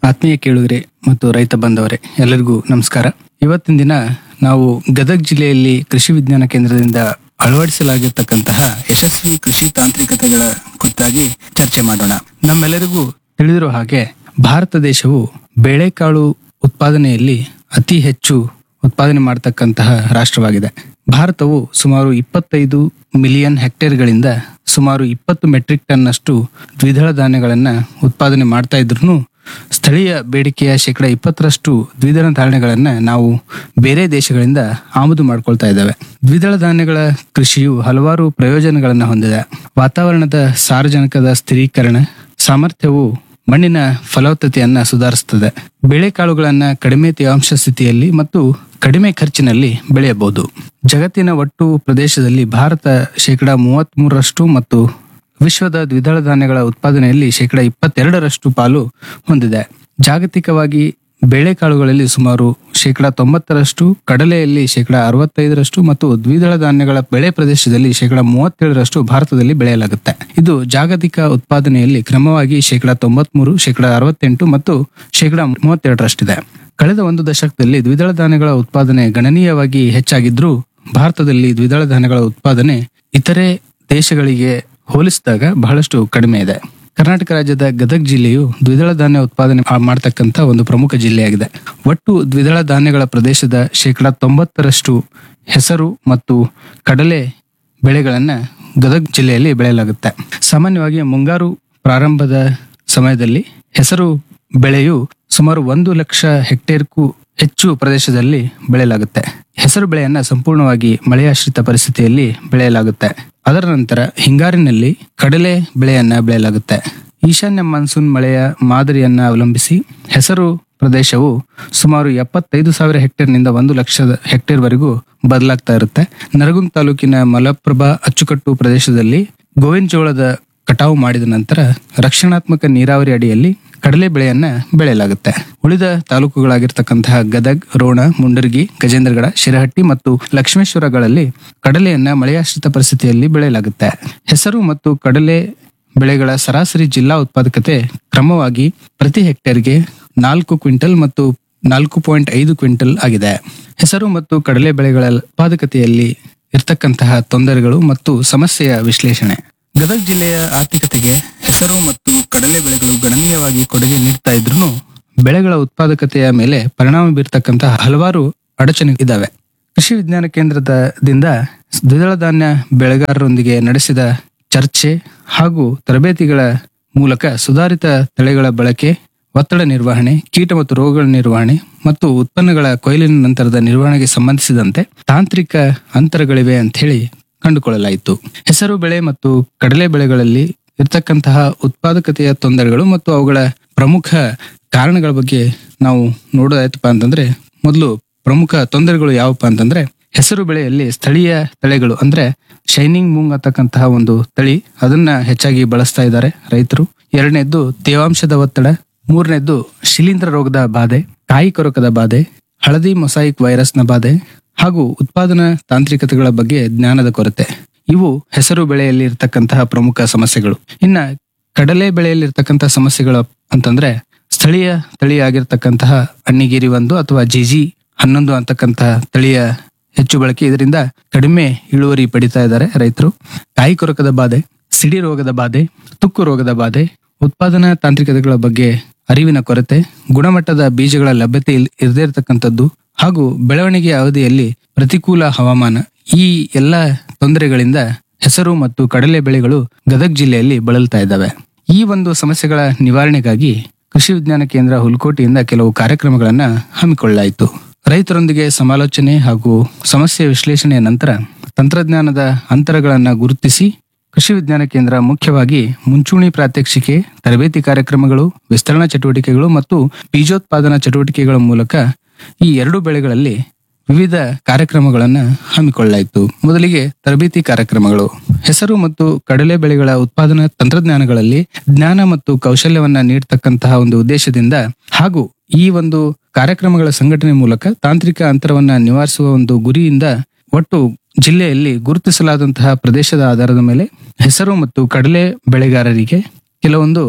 ಆತ್ಮೀಯ ಕೇಳುಗರೆ ಮತ್ತು ರೈತ ಬಂಧವರೇ ಎಲ್ಲರಿಗೂ ನಮಸ್ಕಾರ ಇವತ್ತಿನ ದಿನ ನಾವು ಗದಗ ಜಿಲ್ಲೆಯಲ್ಲಿ ಕೃಷಿ ವಿಜ್ಞಾನ ಕೇಂದ್ರದಿಂದ ಅಳವಡಿಸಲಾಗಿರ್ತಕ್ಕಂತಹ ಯಶಸ್ವಿ ಕೃಷಿ ತಾಂತ್ರಿಕತೆಗಳ ಕುರಿತಾಗಿ ಚರ್ಚೆ ಮಾಡೋಣ ನಮ್ಮೆಲ್ಲರಿಗೂ ತಿಳಿದಿರೋ ಹಾಗೆ ಭಾರತ ದೇಶವು ಬೇಳೆಕಾಳು ಉತ್ಪಾದನೆಯಲ್ಲಿ ಅತಿ ಹೆಚ್ಚು ಉತ್ಪಾದನೆ ಮಾಡತಕ್ಕಂತಹ ರಾಷ್ಟ್ರವಾಗಿದೆ ಭಾರತವು ಸುಮಾರು ಇಪ್ಪತ್ತೈದು ಮಿಲಿಯನ್ ಹೆಕ್ಟೇರ್ಗಳಿಂದ ಸುಮಾರು ಇಪ್ಪತ್ತು ಮೆಟ್ರಿಕ್ ಟನ್ನಷ್ಟು ದ್ವಿದಳ ಧಾನ್ಯಗಳನ್ನ ಉತ್ಪಾದನೆ ಮಾಡ್ತಾ ಇದ್ರು ಸ್ಥಳೀಯ ಬೇಡಿಕೆಯ ಶೇಕಡ ಇಪ್ಪತ್ತರಷ್ಟು ದ್ವಿದಳ ಧಾನ್ಯಗಳನ್ನ ನಾವು ಬೇರೆ ದೇಶಗಳಿಂದ ಆಮದು ಮಾಡ್ಕೊಳ್ತಾ ಇದ್ದಾವೆ ದ್ವಿದಳ ಧಾನ್ಯಗಳ ಕೃಷಿಯು ಹಲವಾರು ಪ್ರಯೋಜನಗಳನ್ನ ಹೊಂದಿದೆ ವಾತಾವರಣದ ಸಾರಜನಕದ ಸ್ಥಿರೀಕರಣ ಸಾಮರ್ಥ್ಯವು ಮಣ್ಣಿನ ಫಲವತ್ತತೆಯನ್ನ ಸುಧಾರಿಸುತ್ತದೆ ಬೇಳೆಕಾಳುಗಳನ್ನ ಕಡಿಮೆ ತೇವಾಂಶ ಸ್ಥಿತಿಯಲ್ಲಿ ಮತ್ತು ಕಡಿಮೆ ಖರ್ಚಿನಲ್ಲಿ ಬೆಳೆಯಬಹುದು ಜಗತ್ತಿನ ಒಟ್ಟು ಪ್ರದೇಶದಲ್ಲಿ ಭಾರತ ಶೇಕಡ ಮೂವತ್ತ್ ಮೂರರಷ್ಟು ಮತ್ತು ವಿಶ್ವದ ದ್ವಿದಳ ಧಾನ್ಯಗಳ ಉತ್ಪಾದನೆಯಲ್ಲಿ ಶೇಕಡ ಇಪ್ಪತ್ತೆರಡರಷ್ಟು ಪಾಲು ಹೊಂದಿದೆ ಜಾಗತಿಕವಾಗಿ ಬೇಳೆಕಾಳುಗಳಲ್ಲಿ ಸುಮಾರು ಶೇಕಡ ತೊಂಬತ್ತರಷ್ಟು ಕಡಲೆಯಲ್ಲಿ ಶೇಕಡ ಅರವತ್ತೈದರಷ್ಟು ಮತ್ತು ದ್ವಿದಳ ಧಾನ್ಯಗಳ ಬೆಳೆ ಪ್ರದೇಶದಲ್ಲಿ ಶೇಕಡ ಮೂವತ್ತೇಳರಷ್ಟು ಭಾರತದಲ್ಲಿ ಬೆಳೆಯಲಾಗುತ್ತೆ ಇದು ಜಾಗತಿಕ ಉತ್ಪಾದನೆಯಲ್ಲಿ ಕ್ರಮವಾಗಿ ಶೇಕಡ ತೊಂಬತ್ಮೂರು ಶೇಕಡ ಅರವತ್ತೆಂಟು ಮತ್ತು ಶೇಕಡ ಮೂವತ್ತೆರಡರಷ್ಟಿದೆ ಕಳೆದ ಒಂದು ದಶಕದಲ್ಲಿ ದ್ವಿದಳ ಧಾನ್ಯಗಳ ಉತ್ಪಾದನೆ ಗಣನೀಯವಾಗಿ ಹೆಚ್ಚಾಗಿದ್ರೂ ಭಾರತದಲ್ಲಿ ದ್ವಿದಳ ಧಾನ್ಯಗಳ ಉತ್ಪಾದನೆ ಇತರೆ ದೇಶಗಳಿಗೆ ಹೋಲಿಸಿದಾಗ ಬಹಳಷ್ಟು ಕಡಿಮೆ ಇದೆ ಕರ್ನಾಟಕ ರಾಜ್ಯದ ಗದಗ ಜಿಲ್ಲೆಯು ದ್ವಿದಳ ಧಾನ್ಯ ಉತ್ಪಾದನೆ ಮಾ- ಮಾಡ್ತಕ್ಕಂಥ ಒಂದು ಪ್ರಮುಖ ಜಿಲ್ಲೆಯಾಗಿದೆ ಒಟ್ಟು ದ್ವಿದಳ ಧಾನ್ಯಗಳ ಪ್ರದೇಶದ ಶೇಕಡ ತೊಂಬತ್ತರಷ್ಟು ಹೆಸರು ಮತ್ತು ಕಡಲೆ ಬೆಳೆಗಳನ್ನ ಗದಗ ಜಿಲ್ಲೆಯಲ್ಲಿ ಬೆಳೆಯಲಾಗುತ್ತೆ ಸಾಮಾನ್ಯವಾಗಿ ಮುಂಗಾರು ಪ್ರಾರಂಭದ ಸಮಯದಲ್ಲಿ ಹೆಸರು ಬೆಳೆಯು ಸುಮಾರು ಒಂದು ಲಕ್ಷ ಹೆಕ್ಟೇರ್ಗೂ ಹೆಚ್ಚು ಪ್ರದೇಶದಲ್ಲಿ ಬೆಳೆಯಲಾಗುತ್ತೆ ಹೆಸರು ಬೆಳೆಯನ್ನ ಸಂಪೂರ್ಣವಾಗಿ ಮಳೆಯಾಶ್ರಿತ ಪರಿಸ್ಥಿತಿಯಲ್ಲಿ ಬೆಳೆಯಲಾಗುತ್ತೆ ಅದರ ನಂತರ ಹಿಂಗಾರಿನಲ್ಲಿ ಕಡಲೆ ಬೆಳೆಯನ್ನ ಬೆಳೆಯಲಾಗುತ್ತೆ ಈಶಾನ್ಯ ಮಾನ್ಸೂನ್ ಮಳೆಯ ಮಾದರಿಯನ್ನ ಅವಲಂಬಿಸಿ ಹೆಸರು ಪ್ರದೇಶವು ಸುಮಾರು ಎಪ್ಪತ್ತೈದು ಸಾವಿರ ಹೆಕ್ಟೇರ್ನಿಂದ ಒಂದು ಲಕ್ಷ ಹೆಕ್ಟೇರ್ವರೆಗೂ ಬದಲಾಗ್ತಾ ಇರುತ್ತೆ ನರಗುಂದ ತಾಲೂಕಿನ ಮಲಪ್ರಭಾ ಅಚ್ಚುಕಟ್ಟು ಪ್ರದೇಶದಲ್ಲಿ ಗೋವಿನ ಜೋಳದ ಕಟಾವು ಮಾಡಿದ ನಂತರ ರಕ್ಷಣಾತ್ಮಕ ನೀರಾವರಿ ಅಡಿಯಲ್ಲಿ ಕಡಲೆ ಬೆಳೆಯನ್ನ ಬೆಳೆಯಲಾಗುತ್ತೆ ಉಳಿದ ತಾಲೂಕುಗಳಾಗಿರ್ತಕ್ಕಂತಹ ಗದಗ್ ರೋಣ ಮುಂಡರ್ಗಿ ಗಜೇಂದ್ರಗಡ ಶಿರಹಟ್ಟಿ ಮತ್ತು ಲಕ್ಷ್ಮೇಶ್ವರಗಳಲ್ಲಿ ಕಡಲೆಯನ್ನ ಮಳೆಯಾಶ್ರಿತ ಪರಿಸ್ಥಿತಿಯಲ್ಲಿ ಬೆಳೆಯಲಾಗುತ್ತೆ ಹೆಸರು ಮತ್ತು ಕಡಲೆ ಬೆಳೆಗಳ ಸರಾಸರಿ ಜಿಲ್ಲಾ ಉತ್ಪಾದಕತೆ ಕ್ರಮವಾಗಿ ಪ್ರತಿ ಹೆಕ್ಟೇರ್ಗೆ ನಾಲ್ಕು ಕ್ವಿಂಟಲ್ ಮತ್ತು ನಾಲ್ಕು ಪಾಯಿಂಟ್ ಐದು ಕ್ವಿಂಟಲ್ ಆಗಿದೆ ಹೆಸರು ಮತ್ತು ಕಡಲೆ ಬೆಳೆಗಳ ಉತ್ಪಾದಕತೆಯಲ್ಲಿ ಇರ್ತಕ್ಕಂತಹ ತೊಂದರೆಗಳು ಮತ್ತು ಸಮಸ್ಯೆಯ ವಿಶ್ಲೇಷಣೆ ಗದಗ ಜಿಲ್ಲೆಯ ಆರ್ಥಿಕತೆಗೆ ಹೆಸರು ಮತ್ತು ಕಡಲೆ ಬೆಳೆಗಳು ಗಣನೀಯವಾಗಿ ಕೊಡುಗೆ ನೀಡ್ತಾ ಇದ್ರು ಬೆಳೆಗಳ ಉತ್ಪಾದಕತೆಯ ಮೇಲೆ ಪರಿಣಾಮ ಬೀರ್ತಕ್ಕಂತಹ ಹಲವಾರು ಅಡಚಣೆ ಇದ್ದಾವೆ ಕೃಷಿ ವಿಜ್ಞಾನ ಕೇಂದ್ರದಿಂದ ದ್ವಿದಳ ಧಾನ್ಯ ಬೆಳೆಗಾರರೊಂದಿಗೆ ನಡೆಸಿದ ಚರ್ಚೆ ಹಾಗೂ ತರಬೇತಿಗಳ ಮೂಲಕ ಸುಧಾರಿತ ತಳಿಗಳ ಬಳಕೆ ಒತ್ತಡ ನಿರ್ವಹಣೆ ಕೀಟ ಮತ್ತು ರೋಗಗಳ ನಿರ್ವಹಣೆ ಮತ್ತು ಉತ್ಪನ್ನಗಳ ಕೊಯ್ಲಿನ ನಂತರದ ನಿರ್ವಹಣೆಗೆ ಸಂಬಂಧಿಸಿದಂತೆ ತಾಂತ್ರಿಕ ಅಂತರಗಳಿವೆ ಅಂತ ಹೇಳಿ ಕಂಡುಕೊಳ್ಳಲಾಯಿತು ಹೆಸರು ಬೆಳೆ ಮತ್ತು ಕಡಲೆ ಬೆಳೆಗಳಲ್ಲಿ ಇರ್ತಕ್ಕಂತಹ ಉತ್ಪಾದಕತೆಯ ತೊಂದರೆಗಳು ಮತ್ತು ಅವುಗಳ ಪ್ರಮುಖ ಕಾರಣಗಳ ಬಗ್ಗೆ ನಾವು ನೋಡೋದಾಯ್ತಪ್ಪ ಅಂತಂದ್ರೆ ಮೊದಲು ಪ್ರಮುಖ ತೊಂದರೆಗಳು ಯಾವಪ್ಪ ಅಂತಂದ್ರೆ ಹೆಸರು ಬೆಳೆಯಲ್ಲಿ ಸ್ಥಳೀಯ ತಳಿಗಳು ಅಂದ್ರೆ ಶೈನಿಂಗ್ ಮೂಂಗ್ ಅಂತಕ್ಕಂತಹ ಒಂದು ತಳಿ ಅದನ್ನ ಹೆಚ್ಚಾಗಿ ಬಳಸ್ತಾ ಇದ್ದಾರೆ ರೈತರು ಎರಡನೇದ್ದು ತೇವಾಂಶದ ಒತ್ತಡ ಮೂರನೇದ್ದು ಶಿಲೀಂಧ್ರ ರೋಗದ ಬಾಧೆ ಕಾಯಿ ಕೊರಕದ ಬಾಧೆ ಹಳದಿ ಮೊಸಾಯಿಕ್ ವೈರಸ್ನ ಬಾಧೆ ಹಾಗೂ ಉತ್ಪಾದನಾ ತಾಂತ್ರಿಕತೆಗಳ ಬಗ್ಗೆ ಜ್ಞಾನದ ಕೊರತೆ ಇವು ಹೆಸರು ಬೆಳೆಯಲ್ಲಿ ಇರ್ತಕ್ಕಂತಹ ಪ್ರಮುಖ ಸಮಸ್ಯೆಗಳು ಇನ್ನ ಕಡಲೆ ಬೆಳೆಯಲ್ಲಿ ಇರ್ತಕ್ಕಂತಹ ಸಮಸ್ಯೆಗಳು ಅಂತಂದ್ರೆ ಸ್ಥಳೀಯ ತಳಿ ಆಗಿರ್ತಕ್ಕಂತಹ ಅಣ್ಣಿಗಿರಿ ಒಂದು ಅಥವಾ ಜಿಜಿ ಹನ್ನೊಂದು ಅಂತಕ್ಕಂತಹ ತಳಿಯ ಹೆಚ್ಚು ಬಳಕೆ ಇದರಿಂದ ಕಡಿಮೆ ಇಳುವರಿ ಪಡಿತಾ ಇದ್ದಾರೆ ರೈತರು ಕಾಯಿ ಕೊರಕದ ಬಾಧೆ ಸಿಡಿ ರೋಗದ ಬಾಧೆ ತುಕ್ಕು ರೋಗದ ಬಾಧೆ ಉತ್ಪಾದನಾ ತಾಂತ್ರಿಕತೆಗಳ ಬಗ್ಗೆ ಅರಿವಿನ ಕೊರತೆ ಗುಣಮಟ್ಟದ ಬೀಜಗಳ ಲಭ್ಯತೆ ಇಲ್- ಇರದೇ ಇರತಕ್ಕಂಥದ್ದು ಹಾಗೂ ಬೆಳವಣಿಗೆಯ ಅವಧಿಯಲ್ಲಿ ಪ್ರತಿಕೂಲ ಹವಾಮಾನ ಈ ಎಲ್ಲ ತೊಂದರೆಗಳಿಂದ ಹೆಸರು ಮತ್ತು ಕಡಲೆ ಬೆಳೆಗಳು ಗದಗ ಜಿಲ್ಲೆಯಲ್ಲಿ ಬಳಲ್ತಾ ಇದ್ದಾವೆ ಈ ಒಂದು ಸಮಸ್ಯೆಗಳ ನಿವಾರಣೆಗಾಗಿ ಕೃಷಿ ವಿಜ್ಞಾನ ಕೇಂದ್ರ ಹುಲ್ಕೋಟೆಯಿಂದ ಕೆಲವು ಕಾರ್ಯಕ್ರಮಗಳನ್ನ ಹಮ್ಮಿಕೊಳ್ಳಲಾಯಿತು ರೈತರೊಂದಿಗೆ ಸಮಾಲೋಚನೆ ಹಾಗೂ ಸಮಸ್ಯೆ ವಿಶ್ಲೇಷಣೆಯ ನಂತರ ತಂತ್ರಜ್ಞಾನದ ಅಂತರಗಳನ್ನ ಗುರುತಿಸಿ ಕೃಷಿ ವಿಜ್ಞಾನ ಕೇಂದ್ರ ಮುಖ್ಯವಾಗಿ ಮುಂಚೂಣಿ ಪ್ರಾತ್ಯಕ್ಷಿಕೆ ತರಬೇತಿ ಕಾರ್ಯಕ್ರಮಗಳು ವಿಸ್ತರಣಾ ಚಟುವಟಿಕೆಗಳು ಮತ್ತು ಬೀಜೋತ್ಪಾದನಾ ಚಟುವಟಿಕೆಗಳ ಮೂಲಕ ಈ ಎರಡು ಬೆಳೆಗಳಲ್ಲಿ ವಿವಿಧ ಕಾರ್ಯಕ್ರಮಗಳನ್ನು ಹಮ್ಮಿಕೊಳ್ಳಲಾಯಿತು ಮೊದಲಿಗೆ ತರಬೇತಿ ಕಾರ್ಯಕ್ರಮಗಳು ಹೆಸರು ಮತ್ತು ಕಡಲೆ ಬೆಳೆಗಳ ಉತ್ಪಾದನಾ ತಂತ್ರಜ್ಞಾನಗಳಲ್ಲಿ ಜ್ಞಾನ ಮತ್ತು ಕೌಶಲ್ಯವನ್ನ ನೀಡತಕ್ಕಂತಹ ಒಂದು ಉದ್ದೇಶದಿಂದ ಹಾಗೂ ಈ ಒಂದು ಕಾರ್ಯಕ್ರಮಗಳ ಸಂಘಟನೆ ಮೂಲಕ ತಾಂತ್ರಿಕ ಅಂತರವನ್ನ ನಿವಾರಿಸುವ ಒಂದು ಗುರಿಯಿಂದ ಒಟ್ಟು ಜಿಲ್ಲೆಯಲ್ಲಿ ಗುರುತಿಸಲಾದಂತಹ ಪ್ರದೇಶದ ಆಧಾರದ ಮೇಲೆ ಹೆಸರು ಮತ್ತು ಕಡಲೆ ಬೆಳೆಗಾರರಿಗೆ ಕೆಲವೊಂದು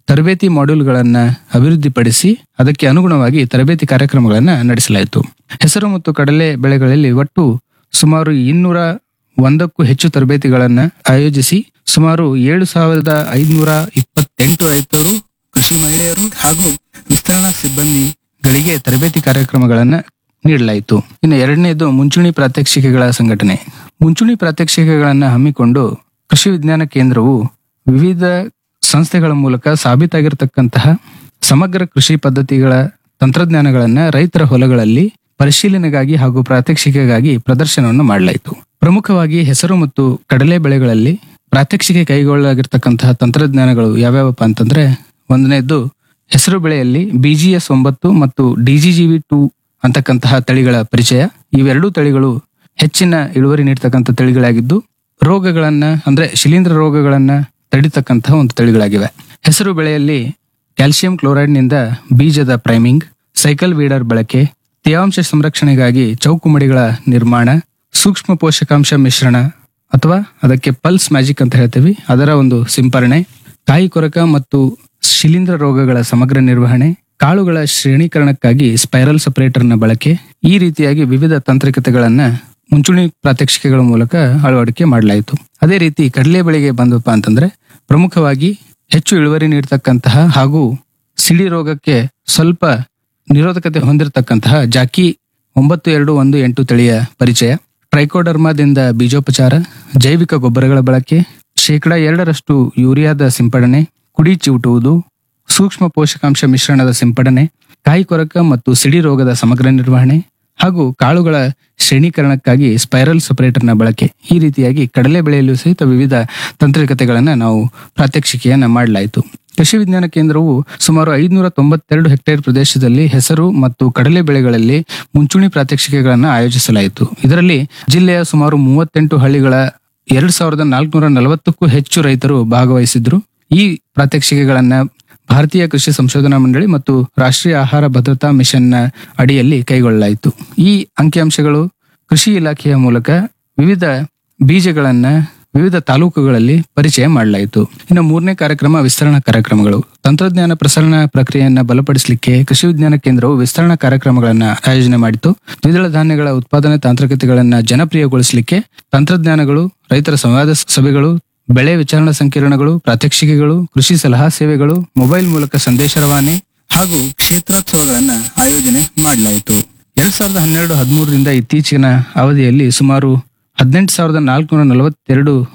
ತರಬೇತಿ ಮಾಡ್ಯೂಲ್ಗಳನ್ನ ಅಭಿವೃದ್ಧಿಪಡಿಸಿ ಅದಕ್ಕೆ ಅನುಗುಣವಾಗಿ ತರಬೇತಿ ಕಾರ್ಯಕ್ರಮಗಳನ್ನ ನಡೆಸಲಾಯಿತು ಹೆಸರು ಮತ್ತು ಕಡಲೆ ಬೆಳೆಗಳಲ್ಲಿ ಒಟ್ಟು ಸುಮಾರು ಇನ್ನೂರ ಒಂದಕ್ಕೂ ಹೆಚ್ಚು ತರಬೇತಿಗಳನ್ನ ಆಯೋಜಿಸಿ ಸುಮಾರು ಏಳು ಸಾವಿರದ ಐದುನೂರ ಇಪ್ಪತ್ತೆಂಟು ರೈತರು ಕೃಷಿ ಮಹಿಳೆಯರು ಹಾಗೂ ವಿಸ್ತರಣಾ ಸಿಬ್ಬಂದಿಗಳಿಗೆ ತರಬೇತಿ ಕಾರ್ಯಕ್ರಮಗಳನ್ನ ನೀಡಲಾಯಿತು ಇನ್ನು ಎರಡನೇದು ಮುಂಚೂಣಿ ಪ್ರಾತ್ಯಕ್ಷಿಕೆಗಳ ಸಂಘಟನೆ ಮುಂಚೂಣಿ ಪ್ರಾತ್ಯಕ್ಷಿಕೆಗಳನ್ನ ಹಮ್ಮಿಕೊಂಡು ಕೃಷಿ ವಿಜ್ಞಾನ ಕೇಂದ್ರವು ವಿವಿಧ ಸಂಸ್ಥೆಗಳ ಮೂಲಕ ಸಾಬೀತಾಗಿರತಕ್ಕಂತಹ ಸಮಗ್ರ ಕೃಷಿ ಪದ್ಧತಿಗಳ ತಂತ್ರಜ್ಞಾನಗಳನ್ನ ರೈತರ ಹೊಲಗಳಲ್ಲಿ ಪರಿಶೀಲನೆಗಾಗಿ ಹಾಗೂ ಪ್ರಾತ್ಯಕ್ಷಿಕೆಗಾಗಿ ಪ್ರದರ್ಶನವನ್ನು ಮಾಡಲಾಯಿತು ಪ್ರಮುಖವಾಗಿ ಹೆಸರು ಮತ್ತು ಕಡಲೆ ಬೆಳೆಗಳಲ್ಲಿ ಪ್ರಾತ್ಯಕ್ಷಿಕೆ ಕೈಗೊಳ್ಳಲಾಗಿರ್ತಕ್ಕಂತಹ ತಂತ್ರಜ್ಞಾನಗಳು ಯಾವ್ಯಾವಪ್ಪ ಅಂತಂದ್ರೆ ಒಂದನೇದ್ದು ಹೆಸರು ಬೆಳೆಯಲ್ಲಿ ಬಿಜಿಎಸ್ ಒಂಬತ್ತು ಮತ್ತು ಡಿಜಿಜಿವಿ ಟೂ ಅಂತಕ್ಕಂತಹ ತಳಿಗಳ ಪರಿಚಯ ಇವೆರಡೂ ತಳಿಗಳು ಹೆಚ್ಚಿನ ಇಳುವರಿ ನೀಡ್ತಕ್ಕಂಥ ತಳಿಗಳಾಗಿದ್ದು ರೋಗಗಳನ್ನ ಅಂದ್ರೆ ಶಿಲೀಂಧ್ರ ರೋಗಗಳನ್ನ ತಡಿತಕ್ಕಂತಹ ಒಂದು ತಳಿಗಳಾಗಿವೆ ಹೆಸರು ಬೆಳೆಯಲ್ಲಿ ಕ್ಯಾಲ್ಸಿಯಂ ಕ್ಲೋರೈಡ್ನಿಂದ ಬೀಜದ ಪ್ರೈಮಿಂಗ್ ಸೈಕಲ್ ವೀಡರ್ ಬಳಕೆ ತೇವಾಂಶ ಸಂರಕ್ಷಣೆಗಾಗಿ ಚೌಕುಮಡಿಗಳ ನಿರ್ಮಾಣ ಸೂಕ್ಷ್ಮ ಪೋಷಕಾಂಶ ಮಿಶ್ರಣ ಅಥವಾ ಅದಕ್ಕೆ ಪಲ್ಸ್ ಮ್ಯಾಜಿಕ್ ಅಂತ ಹೇಳ್ತೀವಿ ಅದರ ಒಂದು ಸಿಂಪರಣೆ ಕಾಯಿ ಕೊರಕ ಮತ್ತು ಶಿಲೀಂಧ್ರ ರೋಗಗಳ ಸಮಗ್ರ ನಿರ್ವಹಣೆ ಕಾಳುಗಳ ಶ್ರೇಣೀಕರಣಕ್ಕಾಗಿ ಸ್ಪೈರಲ್ ಸಪರೇಟರ್ನ ಬಳಕೆ ಈ ರೀತಿಯಾಗಿ ವಿವಿಧ ತಾಂತ್ರಿಕತೆಗಳನ್ನ ಮುಂಚೂಣಿ ಪ್ರಾತ್ಯಕ್ಷಿಕೆಗಳ ಮೂಲಕ ಅಳವಡಿಕೆ ಮಾಡಲಾಯಿತು ಅದೇ ರೀತಿ ಕಡಲೆ ಬೆಳೆಗೆ ಬಂದಪ್ಪ ಅಂತಂದ್ರೆ ಪ್ರಮುಖವಾಗಿ ಹೆಚ್ಚು ಇಳುವರಿ ನೀಡತಕ್ಕಂತಹ ಹಾಗೂ ಸಿಡಿ ರೋಗಕ್ಕೆ ಸ್ವಲ್ಪ ನಿರೋಧಕತೆ ಹೊಂದಿರತಕ್ಕಂತಹ ಜಾಕಿ ಒಂಬತ್ತು ಎರಡು ಒಂದು ಎಂಟು ತಳಿಯ ಪರಿಚಯ ಟ್ರೈಕೋಡರ್ಮಾದಿಂದ ಬೀಜೋಪಚಾರ ಜೈವಿಕ ಗೊಬ್ಬರಗಳ ಬಳಕೆ ಶೇಕಡ ಎರಡರಷ್ಟು ಯೂರಿಯಾದ ಸಿಂಪಡಣೆ ಕುಡಿ ಚಿವುಟುವುದು ಸೂಕ್ಷ್ಮ ಪೋಷಕಾಂಶ ಮಿಶ್ರಣದ ಸಿಂಪಡಣೆ ಕಾಯಿ ಕೊರಕ ಮತ್ತು ಸಿಡಿ ರೋಗದ ಸಮಗ್ರ ನಿರ್ವಹಣೆ ಹಾಗೂ ಕಾಳುಗಳ ಶ್ರೇಣೀಕರಣಕ್ಕಾಗಿ ಸ್ಪೈರಲ್ ಸಪರೇಟರ್ನ ಬಳಕೆ ಈ ರೀತಿಯಾಗಿ ಕಡಲೆ ಬೆಳೆಯಲು ಸಹಿತ ವಿವಿಧ ತಾಂತ್ರಿಕತೆಗಳನ್ನ ನಾವು ಪ್ರಾತ್ಯಕ್ಷಿಕೆಯನ್ನ ಮಾಡಲಾಯಿತು ಕೃಷಿ ವಿಜ್ಞಾನ ಕೇಂದ್ರವು ಸುಮಾರು ಐದುನೂರ ತೊಂಬತ್ತೆರಡು ಹೆಕ್ಟೇರ್ ಪ್ರದೇಶದಲ್ಲಿ ಹೆಸರು ಮತ್ತು ಕಡಲೆ ಬೆಳೆಗಳಲ್ಲಿ ಮುಂಚೂಣಿ ಪ್ರಾತ್ಯಕ್ಷಿಕೆಗಳನ್ನು ಆಯೋಜಿಸಲಾಯಿತು ಇದರಲ್ಲಿ ಜಿಲ್ಲೆಯ ಸುಮಾರು ಮೂವತ್ತೆಂಟು ಹಳ್ಳಿಗಳ ಎರಡ್ ಸಾವಿರದ ನಾಲ್ಕುನೂರ ನಲವತ್ತಕ್ಕೂ ಹೆಚ್ಚು ರೈತರು ಭಾಗವಹಿಸಿದ್ರು ಈ ಪ್ರಾತ್ಯಕ್ಷಿಕೆಗಳನ್ನ ಭಾರತೀಯ ಕೃಷಿ ಸಂಶೋಧನಾ ಮಂಡಳಿ ಮತ್ತು ರಾಷ್ಟ್ರೀಯ ಆಹಾರ ಭದ್ರತಾ ಮಿಷನ್ನ ಅಡಿಯಲ್ಲಿ ಕೈಗೊಳ್ಳಲಾಯಿತು ಈ ಅಂಕಿಅಂಶಗಳು ಕೃಷಿ ಇಲಾಖೆಯ ಮೂಲಕ ವಿವಿಧ ಬೀಜಗಳನ್ನ ವಿವಿಧ ತಾಲೂಕುಗಳಲ್ಲಿ ಪರಿಚಯ ಮಾಡಲಾಯಿತು ಇನ್ನು ಮೂರನೇ ಕಾರ್ಯಕ್ರಮ ವಿಸ್ತರಣಾ ಕಾರ್ಯಕ್ರಮಗಳು ತಂತ್ರಜ್ಞಾನ ಪ್ರಸರಣ ಪ್ರಕ್ರಿಯೆಯನ್ನ ಬಲಪಡಿಸಲಿಕ್ಕೆ ಕೃಷಿ ವಿಜ್ಞಾನ ಕೇಂದ್ರವು ವಿಸ್ತರಣಾ ಕಾರ್ಯಕ್ರಮಗಳನ್ನ ಆಯೋಜನೆ ಮಾಡಿತು ದ್ವಿದಳ ಧಾನ್ಯಗಳ ಉತ್ಪಾದನೆ ತಾಂತ್ರಿಕತೆಗಳನ್ನ ಜನಪ್ರಿಯಗೊಳಿಸಲಿಕ್ಕೆ ತಂತ್ರಜ್ಞಾನಗಳು ರೈತರ ಸಂವಾದ ಸಭೆಗಳು ಬೆಳೆ ವಿಚಾರಣಾ ಸಂಕಿರಣಗಳು ಪ್ರಾತ್ಯಕ್ಷಿಕೆಗಳು ಕೃಷಿ ಸಲಹಾ ಸೇವೆಗಳು ಮೊಬೈಲ್ ಮೂಲಕ ಸಂದೇಶ ರವಾನೆ ಹಾಗೂ ಕ್ಷೇತ್ರೋತ್ಸವಗಳನ್ನ ಆಯೋಜನೆ ಮಾಡಲಾಯಿತು ಎರಡ್ ಸಾವಿರದ ಹನ್ನೆರಡು ಹದಿಮೂರರಿಂದ ಇತ್ತೀಚಿನ ಅವಧಿಯಲ್ಲಿ ಸುಮಾರು ಹದಿನೆಂಟು ಸಾವಿರದ ನಾಲ್ಕುನೂರ ನಲವತ್ತೆರಡು